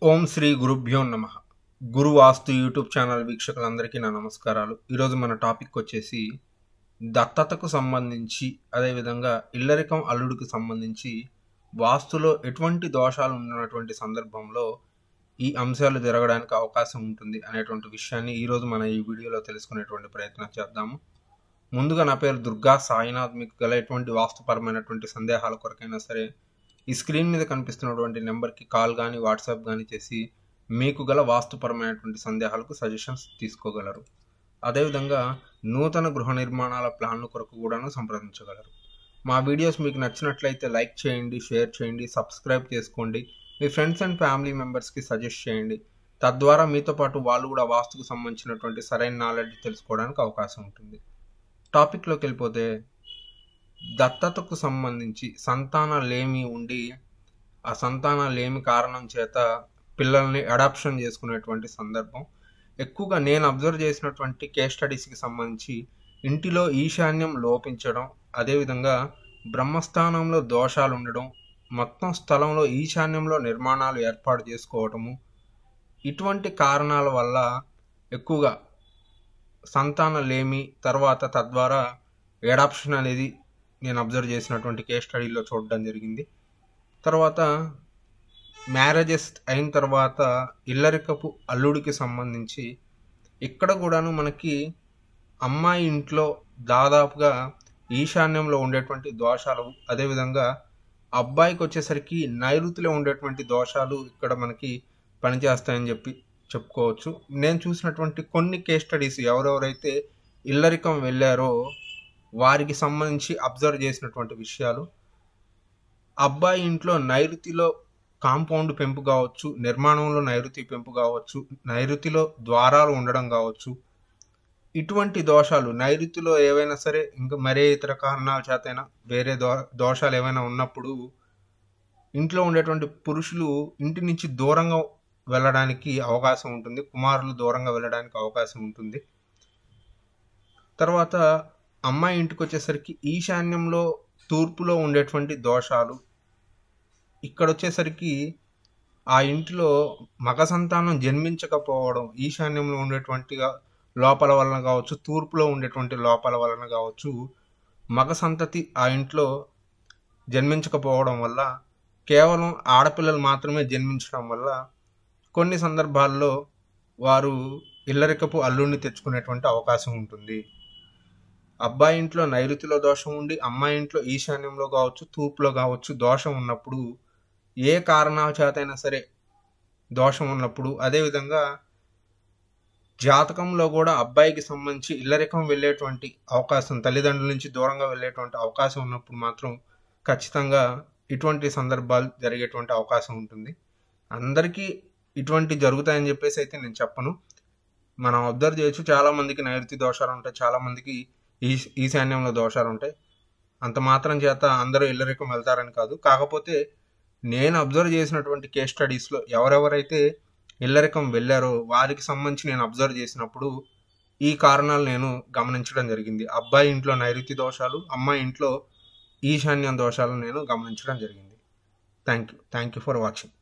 ఓం శ్రీ గురుభ్యో నమ గురు వాస్తు YouTube channel వీక్షకులందరికీ నా నమస్కారాలు ఈరోజు మన టాపిక్ వచ్చేసి దత్తతకు సంబంధించి అదేవిధంగా ఇల్లరికం అల్లుడికి సంబంధించి వాస్తులో ఎటువంటి దోషాలు ఉన్నటువంటి సందర్భంలో ఈ అంశాలు జరగడానికి అవకాశం ఉంటుంది అనేటువంటి విషయాన్ని ఈరోజు మన ఈ వీడియోలో తెలుసుకునేటువంటి ప్రయత్నం చేద్దాము ముందుగా నా పేరు దుర్గా సాయినాథ్ మీకు గల ఎటువంటి వాస్తుపరమైనటువంటి సందేహాల కొరకైనా సరే ఈ స్క్రీన్ మీద కనిపిస్తున్నటువంటి నెంబర్కి కాల్ కానీ వాట్సాప్ కానీ చేసి మీకు గల వాస్తుపరమైనటువంటి సందేహాలకు సజెషన్స్ తీసుకోగలరు అదేవిధంగా నూతన గృహ నిర్మాణాల ప్లాన్ల కొరకు కూడాను సంప్రదించగలరు మా వీడియోస్ మీకు నచ్చినట్లయితే లైక్ చేయండి షేర్ చేయండి సబ్స్క్రైబ్ చేసుకోండి మీ ఫ్రెండ్స్ అండ్ ఫ్యామిలీ మెంబర్స్కి సజెస్ట్ చేయండి తద్వారా మీతో పాటు వాళ్ళు కూడా వాస్తుకు సంబంధించినటువంటి సరైన నాలెడ్జ్ తెలుసుకోవడానికి అవకాశం ఉంటుంది టాపిక్లోకి వెళ్ళిపోతే దత్తతకు సంబంధించి సంతాన లేమి ఉండి ఆ సంతాన లేమి కారణం చేత పిల్లల్ని అడాప్షన్ చేసుకునేటువంటి సందర్భం ఎక్కువగా నేను అబ్జర్వ్ చేసినటువంటి కేస్ స్టడీస్కి సంబంధించి ఇంటిలో ఈశాన్యం లోపించడం అదేవిధంగా బ్రహ్మస్థానంలో దోషాలు ఉండడం మొత్తం స్థలంలో ఈశాన్యంలో నిర్మాణాలు ఏర్పాటు చేసుకోవటము ఇటువంటి కారణాల వల్ల ఎక్కువగా సంతాన లేమి తర్వాత తద్వారా ఎడాప్షన్ అనేది నేను అబ్జర్వ్ చేసినటువంటి కేస్ స్టడీలో చూడడం జరిగింది తర్వాత మ్యారేజెస్ అయిన తర్వాత ఇల్లరికపు అల్లుడికి సంబంధించి ఇక్కడ కూడాను మనకి అమ్మాయి ఇంట్లో దాదాపుగా ఈశాన్యంలో ఉండేటువంటి దోషాలు అదేవిధంగా అబ్బాయికి వచ్చేసరికి నైరుతిలో ఉండేటువంటి దోషాలు ఇక్కడ మనకి పనిచేస్తాయని చెప్పి చెప్పుకోవచ్చు నేను చూసినటువంటి కొన్ని కేస్ స్టడీస్ ఎవరెవరైతే ఇల్లరికం వెళ్ళారో వారికి సంబంధించి అబ్జర్వ్ చేసినటువంటి విషయాలు అబ్బాయి ఇంట్లో నైరుతిలో కాంపౌండ్ పెంపు కావచ్చు నిర్మాణంలో నైరుతి పెంపు కావచ్చు నైరుతిలో ద్వారాలు ఉండడం కావచ్చు ఇటువంటి దోషాలు నైరుతిలో ఏవైనా సరే ఇంకా మరే ఇతర కారణాల చేతైనా వేరే దో దోషాలు ఏమైనా ఉన్నప్పుడు ఇంట్లో ఉండేటువంటి పురుషులు ఇంటి నుంచి దూరంగా వెళ్ళడానికి అవకాశం ఉంటుంది కుమారులు దూరంగా వెళ్ళడానికి అవకాశం ఉంటుంది తర్వాత అమ్మాయి ఇంటికి వచ్చేసరికి ఈశాన్యంలో తూర్పులో ఉండేటువంటి దోషాలు ఇక్కడ వచ్చేసరికి ఆ ఇంటిలో మగ సంతానం జన్మించకపోవడం ఈశాన్యంలో ఉండేటువంటి లోపల వలన కావచ్చు తూర్పులో ఉండేటువంటి లోపల వలన కావచ్చు మగ సంతతి ఆ ఇంట్లో జన్మించకపోవడం వల్ల కేవలం ఆడపిల్లలు మాత్రమే జన్మించడం వల్ల కొన్ని సందర్భాల్లో వారు ఇల్లరికపు అల్లుడిని తెచ్చుకునేటువంటి అవకాశం ఉంటుంది అబ్బాయి ఇంట్లో నైరుతిలో దోషం ఉండి అమ్మాయి ఇంట్లో ఈశాన్యంలో కావచ్చు తూర్పులో కావచ్చు దోషం ఉన్నప్పుడు ఏ కారణాల చేతైనా సరే దోషం ఉన్నప్పుడు అదేవిధంగా జాతకంలో కూడా అబ్బాయికి సంబంధించి ఇల్లరికం వెళ్ళేటువంటి అవకాశం తల్లిదండ్రుల నుంచి దూరంగా వెళ్ళేటువంటి అవకాశం ఉన్నప్పుడు మాత్రం ఖచ్చితంగా ఇటువంటి సందర్భాలు జరిగేటువంటి అవకాశం ఉంటుంది అందరికీ ఇటువంటి జరుగుతాయని చెప్పేసి అయితే నేను చెప్పను మనం అబ్జర్వ్ చేయొచ్చు చాలా మందికి నైరుతి దోషాలు ఉంటాయి చాలా మందికి ఈ ఈశాన్యంలో దోషాలు ఉంటాయి అంత మాత్రం చేత అందరూ ఇల్లరికం వెళ్తారని కాదు కాకపోతే నేను అబ్జర్వ్ చేసినటువంటి కేస్ స్టడీస్లో ఎవరెవరైతే ఇల్లరికం వెళ్ళారో వారికి సంబంధించి నేను అబ్జర్వ్ చేసినప్పుడు ఈ కారణాలు నేను గమనించడం జరిగింది అబ్బాయి ఇంట్లో నైరుతి దోషాలు అమ్మాయి ఇంట్లో ఈశాన్యం దోషాలు నేను గమనించడం జరిగింది thank you thank you for watching